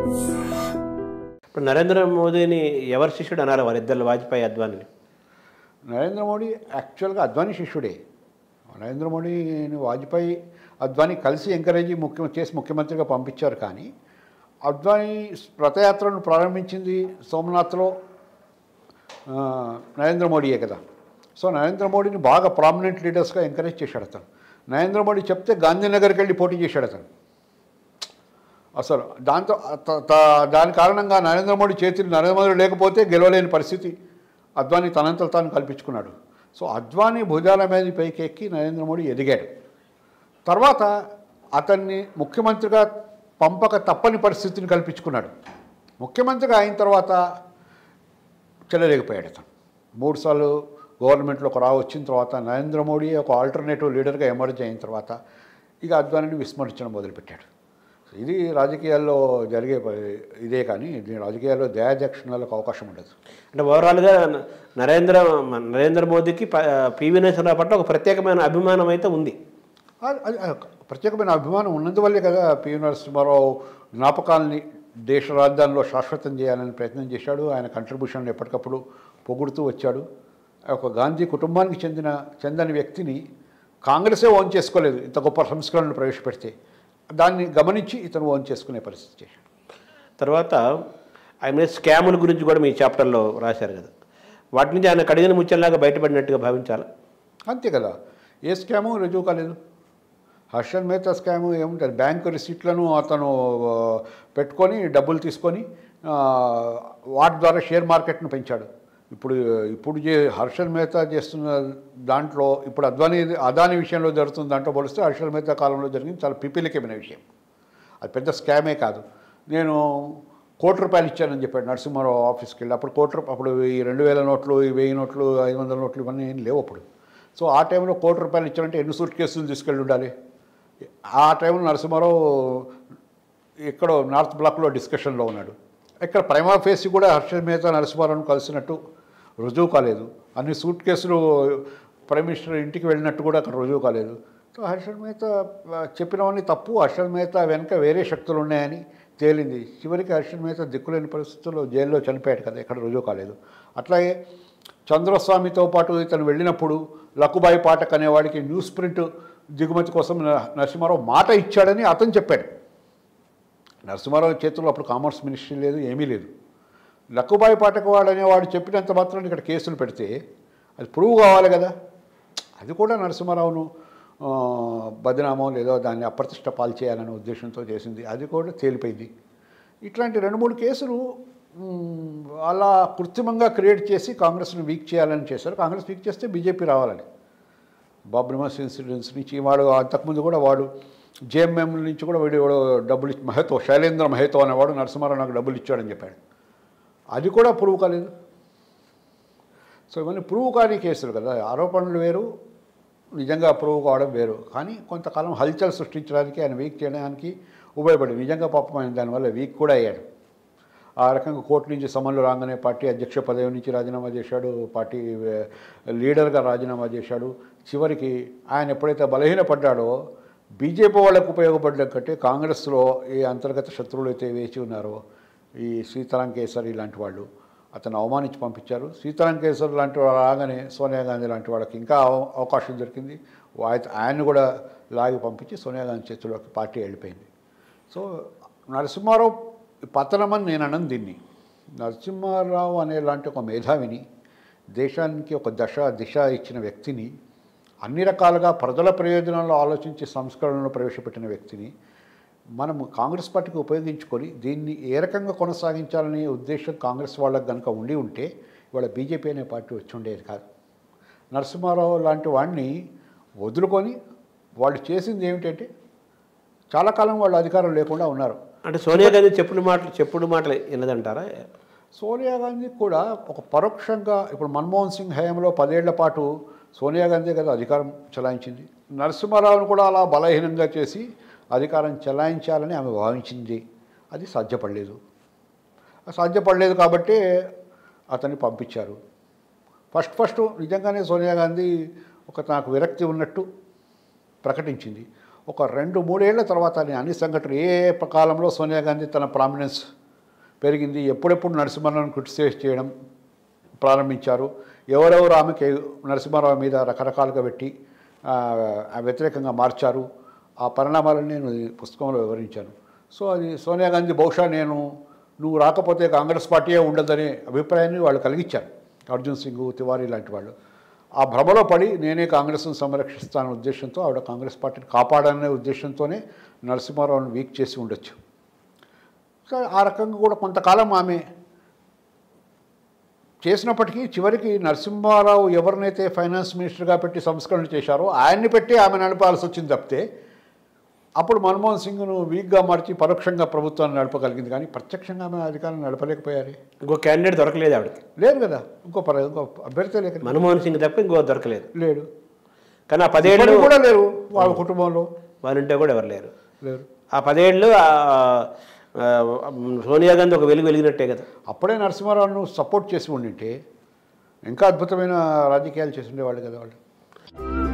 ఇప్పుడు నరేంద్ర మోదీని ఎవరు శిష్యుడు అన్నారు వారిద్దరు వాజ్పేయి అద్వాని నరేంద్ర మోడీ యాక్చువల్గా అద్వానీ శిష్యుడే నరేంద్ర మోడీని వాజ్పేయి అద్వానీ కలిసి ఎంకరేజ్ ముఖ్య చేసి ముఖ్యమంత్రిగా పంపించారు కానీ అద్వానీ రథయాత్రను ప్రారంభించింది సోమనాథ్లో ఆ, నరేంద్ర మోడీయే కదా సో నరేంద్ర మోడీని బాగా ప్రామినెంట్ లీడర్స్గా ఎంకరేజ్ చేశాడు అతను నరేంద్ర మోడీ చెప్తే గాంధీనగర్కి వెళ్ళి పోటీ చేశాడు అతను అసలు దాంతో త- త- దాని కారణంగా నరేంద్ర మోడీ చేతులు నరేంద్ర మోడీ లేకపోతే గెలవలేని పరిస్థితి అద్వానీ తనంతలు తాను కల్పించుకున్నాడు సో అద్వానీ భుజాల మీద పైకి ఎక్కి నరేంద్ర మోడీ ఎదిగాడు తర్వాత అతన్ని ముఖ్యమంత్రిగా పంపక తప్పని పరిస్థితిని కల్పించుకున్నాడు ముఖ్యమంత్రిగా అయిన తర్వాత చెల్లలేకపోయాడు అతను మూడుసార్లు గవర్నమెంట్లోకి రా వచ్చిన తర్వాత నరేంద్ర మోడీ ఒక ఆల్టర్నేటివ్ లీడర్గా ఎమర్జ్ అయిన తర్వాత ఇక అద్వానిని విస్మరించడం మొదలుపెట్టాడు ఇది రాజకీయాల్లో జరిగే ప- ఇదే కానీ దీని రాజకీయాల్లో దయాదక్షిణాలకు అవకాశం ఉండదు అంటే ఓవరాల్గా న- నరేంద్ర నరేంద్ర మోదీకి ప- పివి నరసింహరావు పట్ల ఒక ప్రత్యేకమైన అభిమానం అయితే ఉంది అది అది అది ఒక ప్రత్యేకమైన అభిమానం ఉన్నందువల్లే కదా పివి నరసింహారావు జ్ఞాపకాలని దేశ రాజధానిలో శాశ్వతం చేయాలని ప్రయత్నం చేశాడు ఆయన కంట్రిబ్యూషన్ ఎప్పటికప్పుడు పొగుడుతూ వచ్చాడు ఒక గాంధీ కుటుంబానికి చెందిన చెందని వ్యక్తిని కాంగ్రెసే ఓన్ చేసుకోలేదు ఇంత గొప్ప సంస్కరణలు ప్రవేశపెడితే దాన్ని గమనించి ఇతను ఓన్ చేసుకునే పరిస్థితి చేశాడు తర్వాత ఆయన మీద స్కాముల గురించి కూడా మీ చాప్టర్లో రాశారు కదా వాటి నుంచి ఆయన కడిగిన ముత్యంలాగా బయటపడినట్టుగా భావించాలా అంతే కదా ఏ స్కాము రుజువు కాలేదు హర్షన్ మేహతా స్కాము ఏముంటుంది బ్యాంకు రిసీట్లను అతను ఆ, పెట్టుకొని డబ్బులు తీసుకొని ఆ, వాటి ద్వారా షేర్ మార్కెట్ను పెంచాడు ఇప్పుడు ఇప్పుడు చే హర్షన్ మేహతా చేస్తున్న దాంట్లో ఇప్పుడు అద్వానీ అదాని విషయంలో జరుగుతున్న దాంట్లో పోలిస్తే హర్షన్ మేహతా కాలంలో జరిగింది చాలా పిపిలికమైన విషయం అది పెద్ద స్కామే కాదు నేను కోటి రూపాయలు ఇచ్చానని చెప్పాడు నరసింహారావు ఆఫీస్కి వెళ్ళి అప్పుడు కోటి రూపాయలు అప్పుడు ఈ రెండు వేల నోట్లు ఈ వెయ్యి నోట్లు ఐదు వందల నోట్లు ఇవన్నీ ఏం లేవు అప్పుడు సో ఆ టైంలో కోటి రూపాయలు ఇచ్చారంటే ఎన్ని సూట్ కేసులు తీసుకెళ్ళి ఉండాలి ఆ టైంలో నరసింహారావు ఎక్కడో నార్త్ బ్లాక్లో డిస్కషన్లో ఉన్నాడు ఇక్కడ ప్రైమా ఫేసి కూడా హర్షద్ మేహతా నరసింహారావును కలిసినట్టు రుజువు కాలేదు అన్ని సూట్ కేసులు ప్రైమ్ మినిస్టర్ ఇంటికి వెళ్ళినట్టు కూడా అక్కడ రుజువు కాలేదు సో హర్షద్ మేహతా ఆ, చెప్పినవన్నీ తప్పు హర్షద్ మేహతా వెనుక వేరే శక్తులు ఉన్నాయని తేలింది చివరికి హర్షద్ మేహతా దిక్కులేని పరిస్థితుల్లో జైల్లో చనిపోయాడు కదా ఎక్కడ రుజువు కాలేదు అట్లాగే చంద్రస్వామితో పాటు ఇతను వెళ్ళినప్పుడు లక్కుబాయి పాఠక్ అనేవాడికి న్యూస్ ప్రింట్ దిగుమతి కోసం న- నరసింహారావు మాట ఇచ్చాడని అతను చెప్పాడు నరసింహారావు చేతుల్లో అప్పుడు కామర్స్ మినిస్ట్రీ లేదు ఏమీ లేదు లక్కుబాయి పాఠక్ వాడు అనేవాడు చెప్పినంత మాత్రం ఇక్కడ కేసులు పెడితే అది ప్రూవ్ కావాలి కదా అది కూడా నరసింహారావును ఆ, బదనామం లేదో దాన్ని అప్రతిష్ట పాలు చేయాలనే ఉద్దేశంతో చేసింది అది కూడా తేలిపోయింది ఇట్లాంటి రెండు మూడు కేసులు మ్, అలా కృత్రిమంగా క్రియేట్ చేసి కాంగ్రెస్ను వీక్ చేయాలని చేశారు కాంగ్రెస్ వీక్ చేస్తే బీజేపీ రావాలని బాబ్రిమస్ ఇన్సిడెంట్స్ నుంచి వాడు అంతకుముందు కూడా వాడు జేఎంఎం నుంచి కూడా వీడు ఎవడో డబ్బులు ఇచ్చి మహతో శైలేంద్ర మహతో అనేవాడు నరసింహారావు నాకు డబ్బులు ఇచ్చాడని చెప్పాడు అది కూడా ప్రూవ్ కాలేదు సో ఇవన్నీ ప్రూవ్ కాని కేసులు కదా ఆరోపణలు వేరు నిజంగా ప్రూవ్ కావడం వేరు కానీ కొంతకాలం హల్చల్ సృష్టించడానికి ఆయన వీక్ చేయడానికి ఉపయోగపడి నిజంగా పాపం ఆయన దానివల్ల వీక్ కూడా అయ్యాడు ఆ రకంగా కోర్టు నుంచి సమన్లు రాగానే పార్టీ అధ్యక్ష పదవి నుంచి రాజీనామా చేశాడు పార్టీ ఏ, లీడర్గా రాజీనామా చేశాడు చివరికి ఆయన ఎప్పుడైతే బలహీనపడ్డాడో బీజేపీ వాళ్ళకు ఉపయోగపడడం కంటే కాంగ్రెస్లో ఏ అంతర్గత శత్రువులు అయితే వేచి ఉన్నారో ఈ సీతారాం కేసరి లాంటి వాళ్ళు అతను అవమానించి పంపించారు సీతారాం కేసరి లాంటి వాళ్ళు రాగానే సోనియా గాంధీ లాంటి వాళ్ళకి ఇంకా అవ- అవకాశం దొరికింది ఆయన ఆయన్ని కూడా లాగి పంపించి సోనియా గాంధీ చేతుల్లోకి పార్టీ వెళ్ళిపోయింది సో నరసింహారావు పతనమని నేను అనను దీన్ని నరసింహారావు అనే లాంటి ఒక మేధావిని దేశానికి ఒక దశ దిశ ఇచ్చిన వ్యక్తిని అన్ని రకాలుగా ప్రజల ప్రయోజనాలు ఆలోచించి సంస్కరణలు ప్రవేశపెట్టిన వ్యక్తిని మనము కాంగ్రెస్ పార్టీకి ఉపయోగించుకొని దీన్ని ఏ రకంగా కొనసాగించాలనే ఉద్దేశం కాంగ్రెస్ వాళ్ళకి కనుక ఉండి ఉంటే ఇవాళ బీజేపీ అనే పార్టీ వచ్చి ఉండేది కాదు నరసింహారావు లాంటి వాడిని వదులుకొని వాళ్ళు చేసింది ఏమిటంటే చాలా కాలం వాళ్ళు అధికారం లేకుండా ఉన్నారు అంటే సోనియా గాంధీ చెప్పుడు మాటలు చెప్పుడు మాటలు విన్నదంటారా సోనియా గాంధీ కూడా ఒక పరోక్షంగా ఇప్పుడు మన్మోహన్ సింగ్ హయాంలో పదేళ్ల పాటు సోనియా గాంధీ కదా అధికారం చెలాయించింది నరసింహారావును కూడా అలా బలహీనంగా చేసి అధికారం చెలాయించాలని ఆమె భావించింది అది సాధ్యపడలేదు ఆ సాధ్యపడలేదు కాబట్టి అతన్ని పంపించారు ఫస్ట్ ఫస్ట్ నిజంగానే సోనియా గాంధీ ఒక నాకు విరక్తి ఉన్నట్టు ప్రకటించింది ఒక రెండు మూడేళ్ల తర్వాత నేను అన్ని సంఘటనలు ఏ కాలంలో సోనియా గాంధీ తన ప్రామినెన్స్ పెరిగింది ఎప్పుడెప్పుడు నరసింహారావును క్రిటిసైజ్ చేయడం ప్రారంభించారు ఎవరెవరు ఆమెకి నరసింహారావు మీద రకరకాలుగా పెట్టి ఆ, ఆ వ్యతిరేకంగా మార్చారు ఆ పరిణామాలను నేను ఈ పుస్తకంలో వివరించాను సో అది సోనియా గాంధీ బహుశా నేను నువ్వు రాకపోతే కాంగ్రెస్ పార్టీయే ఉండదనే అభిప్రాయాన్ని వాళ్ళు కలిగించారు అర్జున్ సింగ్ తివారీ లాంటి వాళ్ళు ఆ భ్రమలో పడి నేనే కాంగ్రెస్ను సంరక్షిస్తాననే ఉద్దేశంతో ఆవిడ కాంగ్రెస్ పార్టీని కాపాడనే ఉద్దేశంతోనే నరసింహారావును వీక్ చేసి ఉండొచ్చు సో ఆ రకంగా కూడా కొంతకాలం ఆమె చేసినప్పటికీ చివరికి నరసింహారావు ఎవరినైతే ఫైనాన్స్ మినిస్టర్గా పెట్టి సంస్కరణ చేశారో ఆయన్ని పెట్టి ఆమె నడపాల్సి వచ్చింది తప్పితే అప్పుడు మన్మోహన్ సింగ్ను వీక్గా మార్చి పరోక్షంగా ప్రభుత్వాన్ని నడపగలిగింది కానీ ప్రత్యక్షంగా ఆమె అధికారం నడపలేకపోయారు ఇంకో క్యాండిడేట్ దొరకలేదు ఆవిడకి లేరు కదా ఇంకో పర ఇంకో అభ్యర్థి లేక మన్మోహన్ సింగ్ తప్ప ఇంకో దొరకలేదు లేడు కానీ ఆ పదేళ్ళు ఇప్పటికి కూడా లేరు వాళ్ళ కుటుంబంలో వాళ్ళుంటే కూడా ఎవరు లేరు లేరు ఆ పదేళ్ళు ఆ, ఆ, సోనియా గాంధీ ఒక వెలుగు వెలిగినట్టే కదా అప్పుడే నరసింహారావును సపోర్ట్ చేసి ఉండింటే ఇంకా అద్భుతమైన రాజకీయాలు చేసి ఉండేవాళ్ళు కదా వాళ్ళు